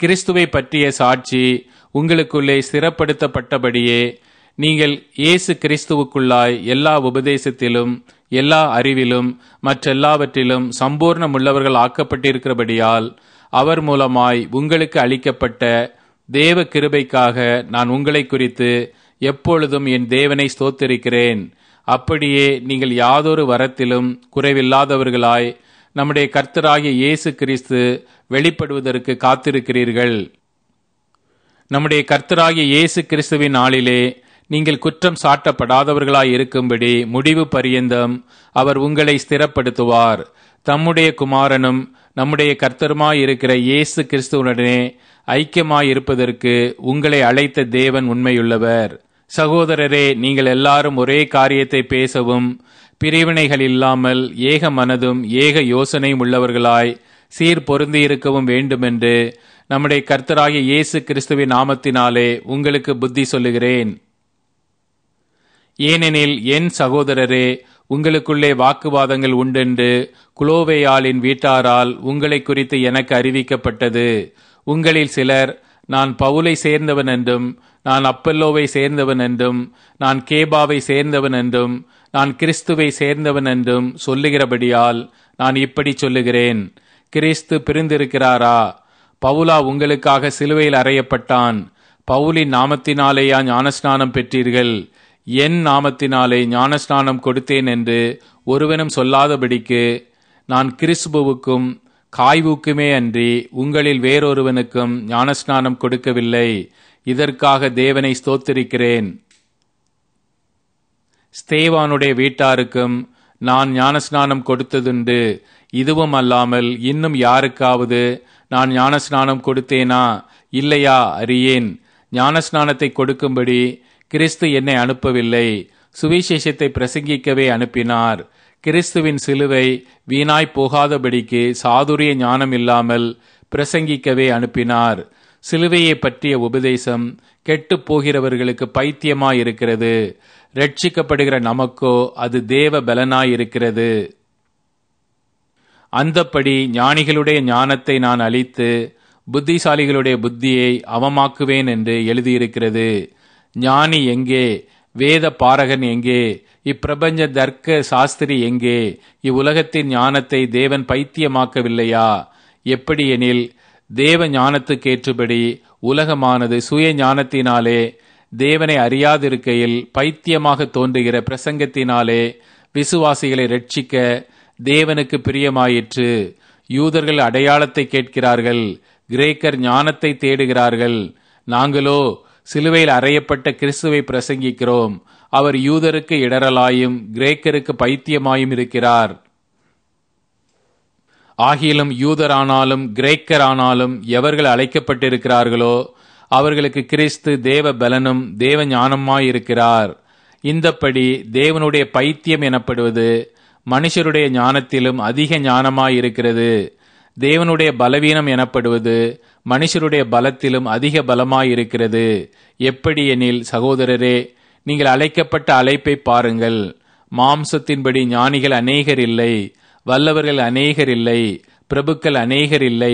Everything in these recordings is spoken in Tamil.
கிறிஸ்துவை பற்றிய சாட்சி உங்களுக்குள்ளே ஸ்திரப்படுத்தப்பட்டபடியே நீங்கள் இயேசு கிறிஸ்துவுக்குள்ளாய் எல்லா உபதேசத்திலும் எல்லா அறிவிலும் மற்றெல்லாவற்றிலும் சம்பூர்ணமுள்ளவர்கள் ஆக்கப்பட்டிருக்கிறபடியால் அவர் மூலமாய் உங்களுக்கு அளிக்கப்பட்ட தேவ கிருபைக்காக நான் உங்களை குறித்து எப்பொழுதும் என் தேவனை ஸ்தோத்திருக்கிறேன் அப்படியே நீங்கள் யாதொரு வரத்திலும் குறைவில்லாதவர்களாய் நம்முடைய கர்த்தராகிய இயேசு கிறிஸ்து வெளிப்படுவதற்கு காத்திருக்கிறீர்கள் நம்முடைய கர்த்தராகிய இயேசு கிறிஸ்துவின் நாளிலே நீங்கள் குற்றம் சாட்டப்படாதவர்களாய் இருக்கும்படி முடிவு பரியந்தம் அவர் உங்களை ஸ்திரப்படுத்துவார் தம்முடைய குமாரனும் நம்முடைய கர்த்தருமாயிருக்கிற இயேசு கிறிஸ்துவனுடனே ஐக்கியமாயிருப்பதற்கு உங்களை அழைத்த தேவன் உண்மையுள்ளவர் சகோதரரே நீங்கள் எல்லாரும் ஒரே காரியத்தை பேசவும் பிரிவினைகள் இல்லாமல் ஏக மனதும் ஏக யோசனையும் உள்ளவர்களாய் சீர் பொருந்தியிருக்கவும் வேண்டுமென்று நம்முடைய கர்த்தராகிய இயேசு கிறிஸ்துவின் நாமத்தினாலே உங்களுக்கு புத்தி சொல்லுகிறேன் ஏனெனில் என் சகோதரரே உங்களுக்குள்ளே வாக்குவாதங்கள் உண்டென்று குளோவேயாளின் வீட்டாரால் உங்களை குறித்து எனக்கு அறிவிக்கப்பட்டது உங்களில் சிலர் நான் பவுலை சேர்ந்தவன் என்றும் நான் அப்பல்லோவை சேர்ந்தவன் என்றும் நான் கேபாவை சேர்ந்தவன் என்றும் நான் கிறிஸ்துவை சேர்ந்தவன் என்றும் சொல்லுகிறபடியால் நான் இப்படி சொல்லுகிறேன் கிறிஸ்து பிரிந்திருக்கிறாரா பவுலா உங்களுக்காக சிலுவையில் அறையப்பட்டான் பவுலின் நாமத்தினாலேயா ஞானஸ்நானம் பெற்றீர்கள் என் நாமத்தினாலே ஞானஸ்நானம் கொடுத்தேன் என்று ஒருவனும் சொல்லாதபடிக்கு நான் கிறிஸ்புவுக்கும் காய்வுக்குமே அன்றி உங்களில் வேறொருவனுக்கும் ஞானஸ்நானம் கொடுக்கவில்லை இதற்காக தேவனை ஸ்தோத்திரிக்கிறேன் ஸ்தேவானுடைய வீட்டாருக்கும் நான் ஞானஸ்நானம் கொடுத்ததுண்டு இதுவும் அல்லாமல் இன்னும் யாருக்காவது நான் ஞானஸ்நானம் கொடுத்தேனா இல்லையா அறியேன் ஞானஸ்நானத்தை கொடுக்கும்படி கிறிஸ்து என்னை அனுப்பவில்லை சுவிசேஷத்தை பிரசங்கிக்கவே அனுப்பினார் கிறிஸ்துவின் சிலுவை வீணாய் போகாதபடிக்கு சாதுரிய ஞானம் இல்லாமல் பிரசங்கிக்கவே அனுப்பினார் சிலுவையை பற்றிய உபதேசம் கெட்டு போகிறவர்களுக்கு பைத்தியமாயிருக்கிறது ரட்சிக்கப்படுகிற நமக்கோ அது தேவ பலனாயிருக்கிறது அந்தப்படி ஞானிகளுடைய ஞானத்தை நான் அழித்து புத்திசாலிகளுடைய புத்தியை அவமாக்குவேன் என்று எழுதியிருக்கிறது ஞானி எங்கே வேத பாரகன் எங்கே இப்பிரபஞ்ச தர்க்க சாஸ்திரி எங்கே இவ்வுலகத்தின் ஞானத்தை தேவன் பைத்தியமாக்கவில்லையா எப்படி எனில் தேவ ஞானத்துக்கேற்றபடி உலகமானது சுய ஞானத்தினாலே தேவனை அறியாதிருக்கையில் பைத்தியமாக தோன்றுகிற பிரசங்கத்தினாலே விசுவாசிகளை ரட்சிக்க தேவனுக்கு பிரியமாயிற்று யூதர்கள் அடையாளத்தை கேட்கிறார்கள் கிரேக்கர் ஞானத்தை தேடுகிறார்கள் நாங்களோ சிலுவையில் அறையப்பட்ட கிறிஸ்துவை பிரசங்கிக்கிறோம் அவர் யூதருக்கு இடரலாயும் கிரேக்கருக்கு பைத்தியமாயும் இருக்கிறார் ஆகிலும் யூதரானாலும் கிரேக்கரானாலும் எவர்கள் அழைக்கப்பட்டிருக்கிறார்களோ அவர்களுக்கு கிறிஸ்து தேவ பலனும் தேவ ஞானமாயிருக்கிறார் இந்தப்படி தேவனுடைய பைத்தியம் எனப்படுவது மனுஷருடைய ஞானத்திலும் அதிக ஞானமாயிருக்கிறது தேவனுடைய பலவீனம் எனப்படுவது மனுஷருடைய பலத்திலும் அதிக பலமாயிருக்கிறது எப்படி எனில் சகோதரரே நீங்கள் அழைக்கப்பட்ட அழைப்பை பாருங்கள் மாம்சத்தின்படி ஞானிகள் அநேகர் இல்லை வல்லவர்கள் அநேகர் இல்லை பிரபுக்கள் அநேகர் இல்லை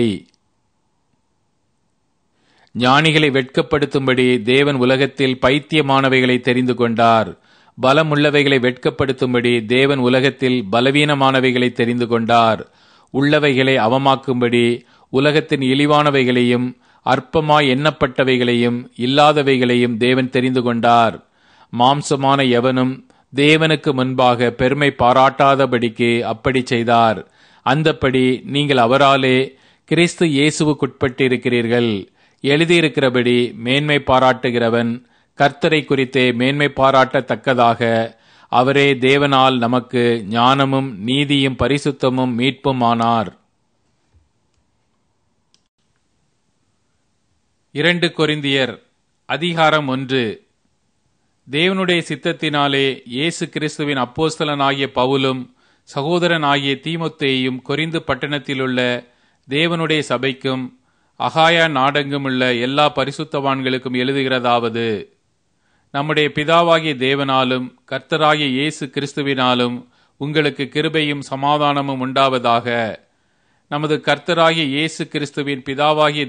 ஞானிகளை வெட்கப்படுத்தும்படி தேவன் உலகத்தில் பைத்தியமானவைகளை தெரிந்து கொண்டார் பலமுள்ளவைகளை வெட்கப்படுத்தும்படி தேவன் உலகத்தில் பலவீனமானவைகளை தெரிந்து கொண்டார் உள்ளவைகளை அவமாக்கும்படி உலகத்தின் இழிவானவைகளையும் அற்பமாய் எண்ணப்பட்டவைகளையும் இல்லாதவைகளையும் தேவன் தெரிந்து கொண்டார் மாம்சமான எவனும் தேவனுக்கு முன்பாக பெருமை பாராட்டாதபடிக்கு அப்படி செய்தார் அந்தப்படி நீங்கள் அவராலே கிறிஸ்து இயேசுவுக்குட்பட்டிருக்கிறீர்கள் எழுதியிருக்கிறபடி மேன்மை பாராட்டுகிறவன் கர்த்தரை குறித்தே மேன்மை பாராட்டத்தக்கதாக அவரே தேவனால் நமக்கு ஞானமும் நீதியும் பரிசுத்தமும் மீட்பும் ஆனார் இரண்டு கொரிந்தியர் அதிகாரம் ஒன்று தேவனுடைய சித்தத்தினாலே இயேசு கிறிஸ்துவின் அப்போஸ்தலனாகிய பவுலும் சகோதரனாகிய தீமொத்தேயும் கொரிந்து பட்டணத்திலுள்ள தேவனுடைய சபைக்கும் அகாயா நாடெங்குமுள்ள எல்லா பரிசுத்தவான்களுக்கும் எழுதுகிறதாவது நம்முடைய பிதாவாகிய தேவனாலும் கர்த்தராகிய இயேசு கிறிஸ்துவினாலும் உங்களுக்கு கிருபையும் சமாதானமும் உண்டாவதாக நமது கர்த்தராகிய இயேசு கிறிஸ்துவின் பிதாவாகிய